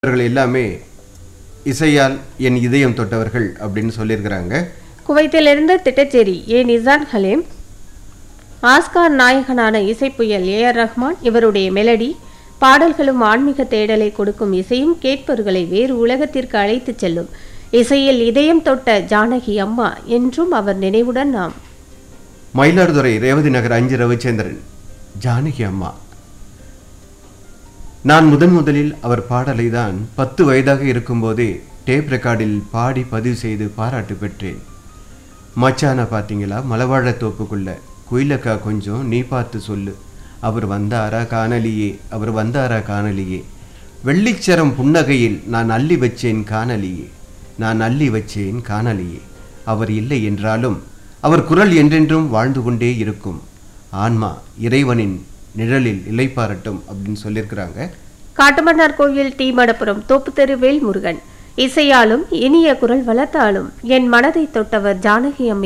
இவர்கள் எல்லாமே இசையால் என் இதயம் தொட்டவர்கள் அப்படின்னு சொல்லியிருக்கிறாங்க குவைத்திலிருந்து திட்டச்சேரி ஏ நிசான் ஹலீம் ஆஸ்கார் நாயகனான இசைப்புயல் ஏ ஆர் ரஹ்மான் இவருடைய மெலடி பாடல்களும் ஆன்மீக தேடலை கொடுக்கும் இசையும் கேட்பவர்களை வேறு உலகத்திற்கு அழைத்துச் செல்லும் இசையில் இதயம் தொட்ட ஜானகி அம்மா என்றும் அவர் நினைவுடன் நாம் மயிலாடுதுறை ரேவதி நகர் அஞ்சு ரவிச்சந்திரன் ஜானகி அம்மா நான் முதன் முதலில் அவர் பாடலை தான் பத்து வயதாக இருக்கும்போதே டேப் ரெக்கார்டில் பாடி பதிவு செய்து பாராட்டு பெற்றேன் மச்சான பார்த்தீங்களா மலவாழ தோப்புக்குள்ள குயிலக்கா கொஞ்சம் நீ பார்த்து சொல்லு அவர் வந்தாரா காணலியே அவர் வந்தாரா காணலியே வெள்ளிச்சரம் புன்னகையில் நான் அள்ளி வச்சேன் காணலியே நான் அள்ளி வச்சேன் காணலியே அவர் இல்லை என்றாலும் அவர் குரல் என்றென்றும் வாழ்ந்து கொண்டே இருக்கும் ஆன்மா இறைவனின் நிழலில் இலைப்பாரட்டும் அப்படின்னு சொல்லியிருக்கிறாங்க காட்டுமன்னார் கோவில் டி மடப்புரம் தோப்புத்தெரு வேல்முருகன் இசையாலும் இனிய குரல் வளர்த்தாலும் என் மனதை தொட்டவர் ஜானகி அம்மை